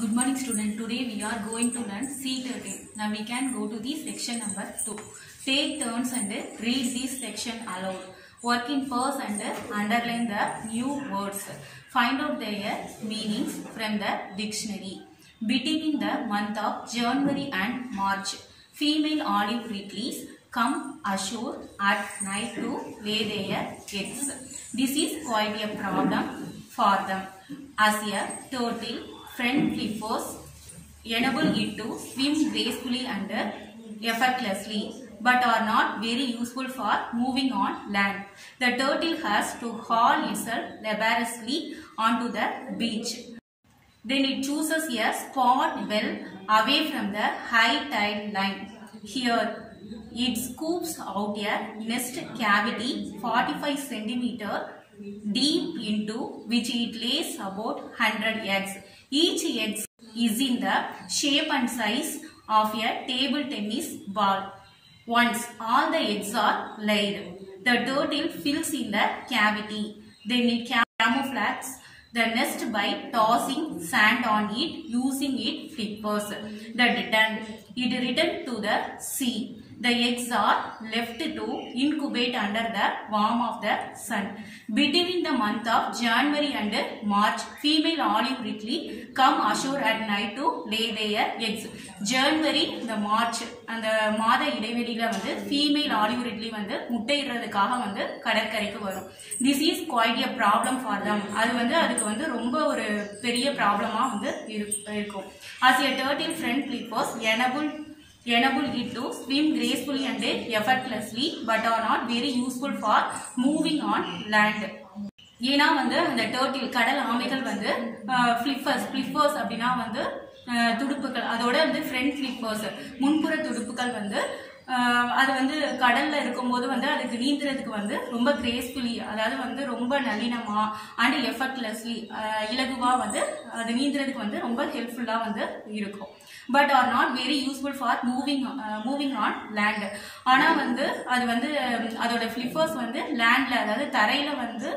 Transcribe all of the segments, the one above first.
Good morning student. Today we are going to learn C13. Now we can go to the section number 2. Take turns and read this section aloud. Work in pause and underline the new words. Find out their meanings from the dictionary. Between the month of January and March, female olive ridleys come ashore at night to lay their eggs. This is quite a problem for them. As a turtle, front flippers enable it to swim gracefully and effortlessly but are not very useful for moving on land. The turtle has to haul itself laboriously onto the beach. Then it chooses a spot well away from the high tide line. Here, it scoops out a nest cavity 45 centimeter deep into which it lays about 100 eggs. Each egg is in the shape and size of a table tennis ball. Once all the eggs are laid, the turtle fills in the cavity. Then it camouflages the nest by tossing sand on it using its flippers. The return, it returned to the sea. The eggs are left to incubate under the warmth of the sun. Between the month of January and March, female olive ridley come ashore at night to lay their eggs. January இந்த March அந்த மாத இடைவெளியில வந்து female olive ridley வந்து முட்டையிடுறதுக்காக வந்து கடற்கரைக்கு வரும் this is quite a problem for them அது வந்து அதுக்கு வந்து ரொம்ப ஒரு பெரிய ப்ராப்ளமா வந்து இரு- இருக்கும் as a turtle front flippers enable enable it to swim gracefully and effortlessly but are not very useful for moving on land ஏன்னா வந்து அந்த டர்ட்டில் கடல் ஆமைகள் வந்து ஃபிளிப்பர்ஸ் ஃபிளிப்பர்ஸ் அப்படின்னா வந்து அஹ், துடுப்புகள் அதோட வந்து ஃப்ரண்ட் ஃபிளிப்பர்ஸ் முன்புற துடுப்புகள் வந்து அஹ், அது வந்து கடல்ல இருக்கும்போது வந்து அதுக்கு நீந்துறதுக்கு வந்து ரொம்ப கிரேஸ்ஃபுல்லி அதாவது வந்து ரொம்ப நளினமா அண்ட் எஃபர்ட்லெஸ்லி இலகுவா வந்து அது நீந்துறதுக்கு வந்து ரொம்ப ஹெல்ப்ஃபுல்லா வந்து இருக்கும் but are not very useful for moving moving on land ஆனா வந்து அது வந்து அஹ், அதோட ஃபிளிப்பர்ஸ் வந்து லேண்ட்ல அதாவது தரையில வந்து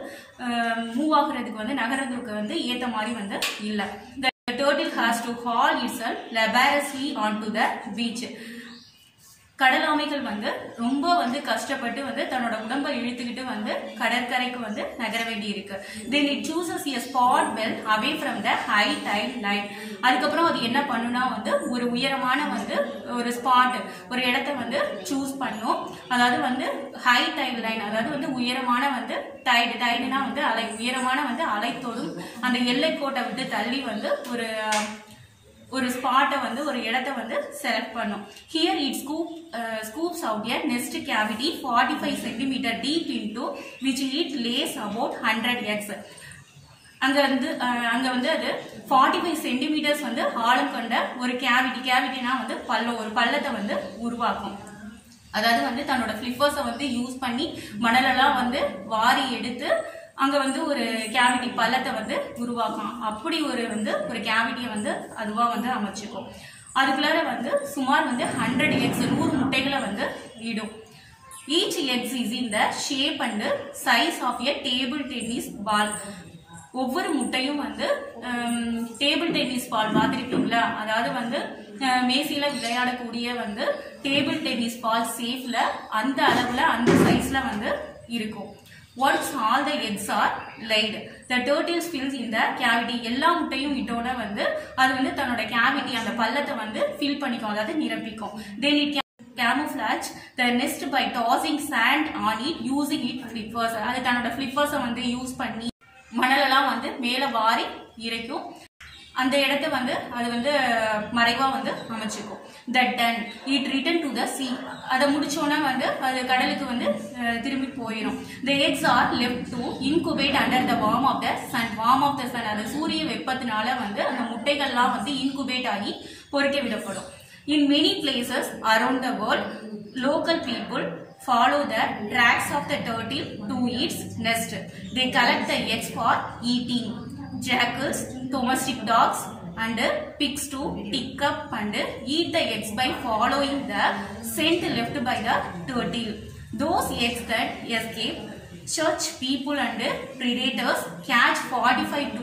மூவ் ஆகுறதுக்கு வந்து நகரத்துக்கு வந்து ஏத்த மாதிரி வந்து இல்ல The turtle has to haul itself laboriously onto the beach. கடல் ஆமைகள் வந்து ரொம்ப வந்து கஷ்டப்பட்டு வந்து தன்னோட உடம்பை இழுத்துக்கிட்டு வந்து கடற்கரைக்கு வந்து நகர வேண்டி இருக்கு then it chooses a spot well away from the high tide line அதுக்கப்புறம் அது என்ன பண்ணுனா வந்து ஒரு உயரமான வந்து ஒரு ஸ்பாட் ஒரு இடத்த வந்து சூஸ் பண்ணும் அதாவது வந்து ஹை டைட் லைன் அதாவது வந்து உயரமான வந்து டைடு டைடுனா வந்து அலை உயரமான வந்து அலைத்தோடும் அந்த எல்லை கோட்டை விட்டு தள்ளி வந்து ஒரு ஒரு ஸ்பாட்டை வந்து ஒரு இடத்த வந்து செலக்ட் பண்ணும் here it scoop scoops out a nest cavity forty five centimetre deep into which it lays about hundred eggs அங்க வந்து அஹ், அங்க வந்து அது ஃபார்ட்டி ஃபைவ் சென்டிமீட்டர்ஸ் வந்து ஆழம் கொண்ட ஒரு கேவிட்டி கேவிட்டினா வந்து பள்ளம் ஒரு பள்ளத்தை வந்து உருவாக்கும் அதாவது வந்து தன்னோட ஃபிளிப்பர்ஸை வந்து யூஸ் பண்ணி மணலெல்லாம் வந்து வாரி எடுத்து அங்க வந்து ஒரு கேவிட்டி பள்ளத்தை வந்து உருவாக்கும் அப்படி ஒரு வந்து ஒரு கேவிட்டியை வந்து அதுவா வந்து அமைச்சுக்கும் அதுக்குள்ளார வந்து சுமார் வந்து ஹண்ட்ரட் எக்ஸ் நூறு முட்டைகளை வந்து இடும் each eggs is in the shape and size of a table tennis ball ஒவ்வொரு முட்டையும் வந்து டேபிள் டென்னிஸ் பால் பார்த்துருப்பீங்களா அதாவது வந்து அஹ், மேசையில விளையாடக்கூடிய வந்து டேபிள் டென்னிஸ் பால் சேஃப்ல அந்த அளவுல அந்த சைஸ்ல வந்து இருக்கும் once all the eggs are laid the turtles fills இந்த கேவிட்டி எல்லா முட்டையும் இட்டோட வந்து அது வந்து தன்னோட கேவிட்டி அந்த பள்ளத்தை வந்து ஃபில் பண்ணிக்கும் அதாவது நிரப்பிக்கும் then it camouflage the nest by tossing sand on it using it flippers அது தன்னோட ஃபிளிப்பர்ஸை வந்து யூஸ் பண்ணி மணலெல்லாம் வந்து மேலே வாரி இறைக்கும் அந்த இடத்த வந்து அது வந்து மறைவா வந்து அமைச்சுக்கும் the then it return to the sea அதை முடிச்சோன்னா வந்து அது கடலுக்கு வந்து அஹ், திரும்பி போயிடும் the eggs are left to incubate under the warm of the sun warm of the sun அது சூரிய வெப்பத்தினால வந்து அந்த முட்டைகள்லாம் வந்து இன்குபேட் ஆகி பொறிக்க விடப்படும் In many places around the world, local people follow the tracks of the turtle to its nest. They collect the eggs for eating. Jackals, domestic dogs, and pigs to pick up and eat the eggs by following the scent left by the turtle. Those eggs that escape church people and predators catch 45 to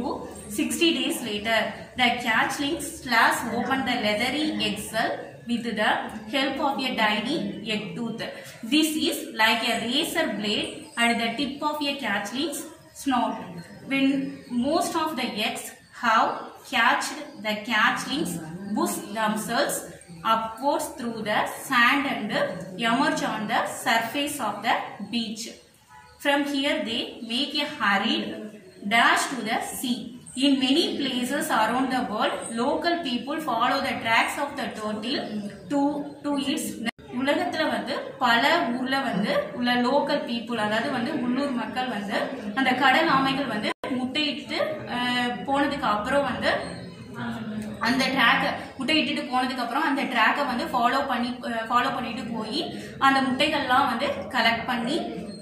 60 days later, the catchlings slash open the leathery egg cell with the help of a tiny egg tooth. This is like a razor blade at the tip of a catchling's snout. When most of the eggs have catched, the catchlings push themselves upwards through the sand and emerge on the surface of the beach. From here they make a hurried dash to the sea. In many places around the world, local people follow the tracks of the turtle to, to its உலகத்துல வந்து பல ஊர்ல வந்து உள்ள local people அதாவது வந்து உள்ளூர் மக்கள் வந்து அந்த கடல் ஆமைகள் வந்து முட்டையிட்டு அஹ், போனதுக்கு அப்புறம் வந்து அந்த ட்ராக்கை முட்டையிட்டுட்டு போனதுக்கு அப்புறம் அந்த ட்ராக்கை வந்து ஃபாலோ பண்ணி ஃபாலோ பண்ணிட்டு போய் அந்த முட்டைகள்லாம் வந்து கலெக்ட் பண்ணி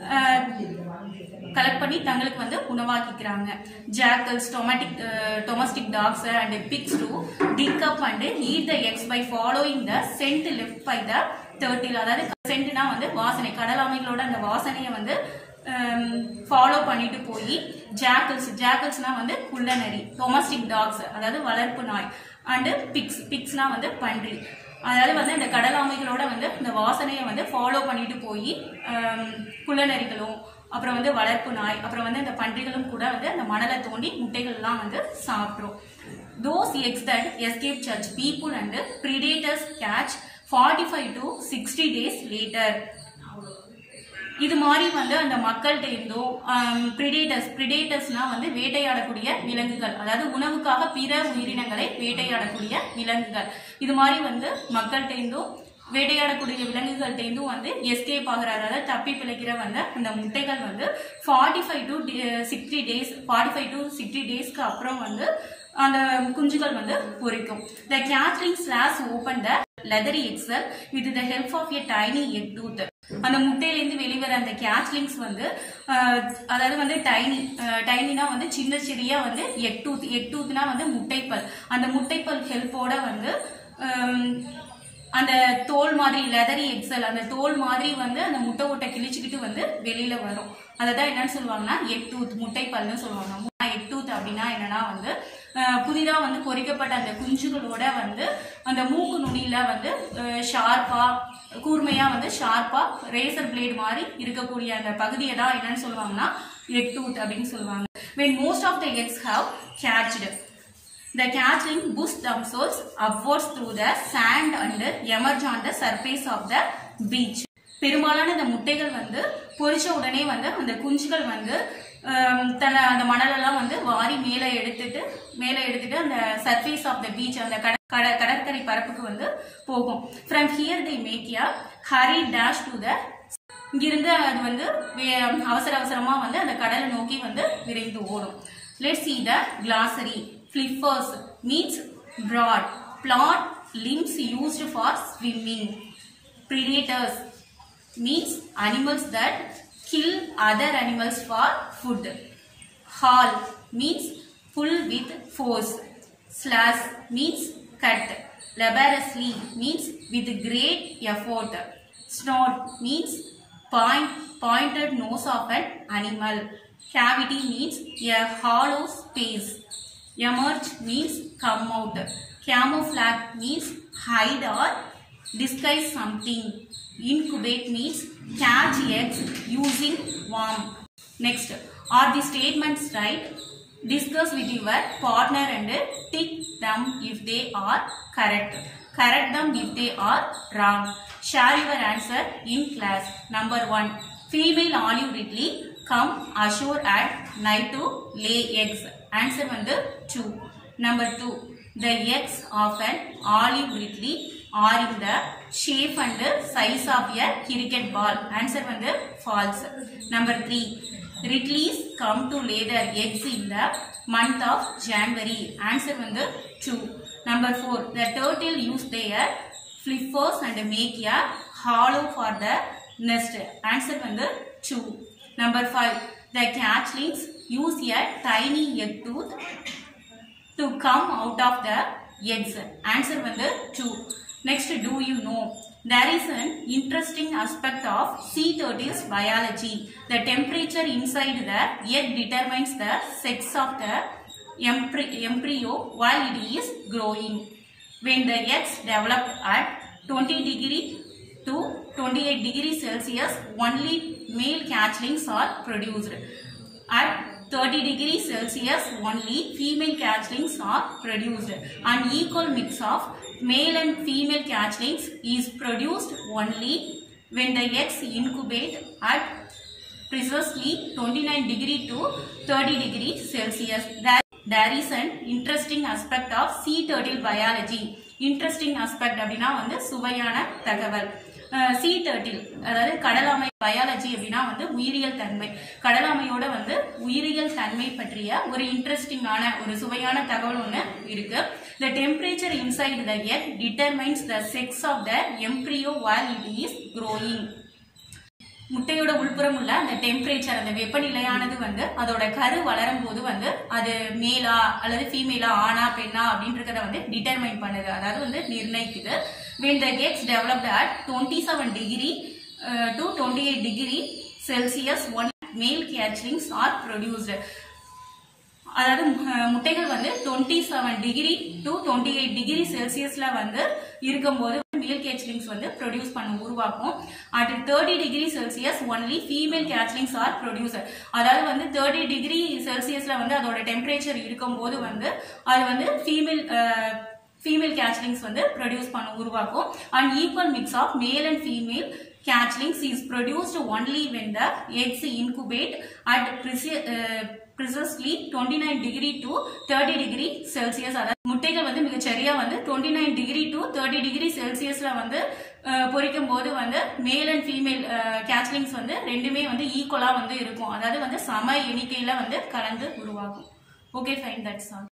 கலெக்ட் பண்ணி தங்களுக்கு வந்து உணவாக்கிக்கிறாங்க jackals domatic domestic dogs and pigs to dig up and eat the eggs by following the scent left by the turtle அதாவது சென்ட்னா வந்து வாசனை கடலாமைகளோட அந்த வாசனையை வந்து ஃபாலோ பண்ணிட்டு போய் ஜாக்கல்ஸ் ஜாக்கல்ஸ்னா வந்து குள்ளநரி டொமஸ்டிக் டாக்ஸ் அதாவது வளர்ப்பு நாய் அண்டு பிக்ஸ் பிக்ஸ்னா வந்து பன்றி அதாவது வந்து இந்த கடலாமைகளோட வந்து இந்த வாசனையை வந்து ஃபாலோ பண்ணிட்டு போய் குள்ளநரிகளும் அப்புறம் வந்து வளர்ப்பு நாய் அப்புறம் வந்து இந்த பன்றிகளும் கூட வந்து அந்த மணலை தோண்டி முட்டைகள்லாம் வந்து சாப்பிட்ரும் those eggs that escape church people and predators catch 45 to 60 days later இது மாதிரி வந்து அந்த மக்கள்கிட்ட இருந்தோ பிரிடேட்டர்ஸ் பிரிடேட்டர்ஸ்னா வந்து வேட்டையாடக்கூடிய விலங்குகள் அதாவது உணவுக்காக பிற உயிரினங்களை வேட்டையாடக்கூடிய விலங்குகள் இது மாதிரி வந்து மக்கள்கிட்ட இருந்தும் வேட்டையாடக்கூடிய விலங்குகள்கிட்ட இருந்தும் வந்து எஸ்கேப் ஆகிற அதாவது தப்பி பிழைக்கிற வந்து அந்த முட்டைகள் வந்து forty five to sixty days forty five to sixty டேஸ்க்கு அப்புறம் வந்து அந்த குஞ்சுகள் வந்து பொரிக்கும் த கேட்லிங் slash open the leathery eggs with the help of a tiny egg tooth அந்த முட்டையிலேருந்து வெளிவர அந்த கேட்லிங்ஸ் வந்து அஹ், அதாவது வந்து டைனி டைனினா வந்து சின்ன சிறிய வந்து எக் டூத் எக் டூத்னா வந்து முட்டைப்பல் அந்த முட்டைப்பல் ஹெல்ப்போட வந்து ஹம், அந்த தோல் மாதிரி லெதரி எக்ஸல் அந்த தோல் மாதிரி வந்து அந்த முட்டை ஓட்டை கிழிச்சுக்கிட்டு வந்து வெளியில வரும் அதை தான் என்னன்னு சொல்லுவாங்கன்னா எக் டூத் முட்டைப்பல்னு சொல்லுவாங்க எக் டூத் அப்படின்னா என்னன்னா வந்து அஹ், புதிதா வந்து பொரிக்கப்பட்ட அந்த குஞ்சுகளோட வந்து அந்த மூக்கு நுனியில வந்து ஷார்ப்பா கூர்மையா வந்து ஷார்ப்பா ரேசர் பிளேட் மாதிரி இருக்கக்கூடிய அந்த பகுதியை தான் என்னன்னு சொல்லுவாங்கன்னா எக் டூத் அப்படின்னு சொல்லுவாங்க when most of the eggs have hatched The catchling push themselves upwards through the sand and emerge on the surface of the beach. பெரும்பாலான இந்த முட்டைகள் வந்து பொரிச்ச உடனே வந்து அந்த குஞ்சுகள் வந்து ஆம், தன்னை அந்த மணலெல்லாம் வந்து வாரி மேலே எடுத்துட்டு மேலே எடுத்துட்டு அந்த சர்ஃபேஸ் ஆஃப் த பீச் அந்த கட கட- கடற்கரை பரப்புக்கு வந்து போகும் from here they make a hurry dash to the இங்கிருந்து அது வந்து வே- அவசர அவசரமா வந்து அந்த கடலை நோக்கி வந்து விரைந்து ஓடும் let's see the glossary flippers means broad plot limbs used for swimming predators means animals that kill other animals for food haul means pull with force slash means cut laboriously means with great effort snort means point pointed nose of an animal cavity means a hollow space emerge means come out camouflage means hide or disguise something incubate means catch eggs using worm next are the statements right discuss with your partner and tick them if they are correct correct them if they are wrong share your answer in class number 1 female olive ridley come ashore at night to lay eggs answer வந்து 2 number 2 the eggs of an olive ridley are in the shape and size of a cricket ball answer வந்து false number 3 ridleys come to lay their eggs in the month of january answer வந்து 2 number 4 the turtle use their flippers and make a hollow for the nest answer வந்து 2 number 5 the catchlings use a tiny egg tooth to come out of the eggs answer வந்து 2 next do you know there is an interesting aspect of sea turtles biology the temperature inside the egg determines the sex of the embry- embryo while it is growing. When the eggs develop at 20 degree to 28 degree Celsius, only male catchlings are produced. At 30 degree Celsius, only female catchlings are produced. An equal mix of male and female catchlings is produced only when the eggs incubate at precisely 29 degree to 30 degree Celsius. There, there is an interesting aspect of sea turtle biology. Interesting aspect அப்படின்னா வந்து சுவையான தகவல் சீ turtle அதாவது கடலாமை biology அப்படின்னா வந்து உயிரியல் தன்மை கடலாமையோட வந்து உயிரியல் தன்மை பற்றிய ஒரு இன்ட்ரெஸ்டிங்கான ஒரு சுவையான தகவல் ஒன்று இருக்கு the temperature inside the egg determines the sex of the embryo while it is growing முட்டையோட உள்புறம் உள்ள அந்த டெம்பரேச்சர் அந்த வெப்பநிலையானது வந்து அதோட கரு வளரும் போது வந்து அது மேலா அல்லது ஃபீமேலா ஆனா பெண்ணா அப்படின்றத வந்து டிட்டர்மைன் பண்ணுது அதாவது வந்து நிர்ணயிக்குது when the eggs developed at 27 degree uh, to 28 degree celsius one male catchlings are produced அதாவது மு- முட்டைகள் வந்து twenty seven degree to twenty eight degree செல்சியஸ்ல வந்து இருக்கும்போது மேல் கேச்லிங்ஸ் வந்து ப்ரொடியூஸ் பண்ண உருவாக்கும் at thirty degree celsius only female hatchlings are producer அதாவது வந்து தேர்ட்டி டிகிரி செல்சியஸ்ல வந்து அதோட டெம்பரேச்சர் இருக்கும்போது வந்து அது வந்து ஃபீமேல் ஃபீமேல் கேச்லிங்ஸ் வந்து ப்ரொடியூஸ் பண்ண உருவாக்கும் and equal mix of male and female catchlings is produced only when the eggs incubate at preci- uh, precisely 29 degree to 30 degree celsius அதாவது முட்டைகள் வந்து மிகச் சரியா வந்து 29 டிகிரி டு 30 டிகிரி செல்சியஸ்ல வந்து அஹ், பொரிக்கும் போது வந்து மேல் அண்ட் ஃபீமேல் கேச்லிங்ஸ் வந்து ரெண்டுமே வந்து ஈக்குவலா வந்து இருக்கும் அதாவது வந்து சம எண்ணிக்கையில வந்து கலந்து உருவாகும் ஓகே ஃபைன் தட்ஸ் ஆல்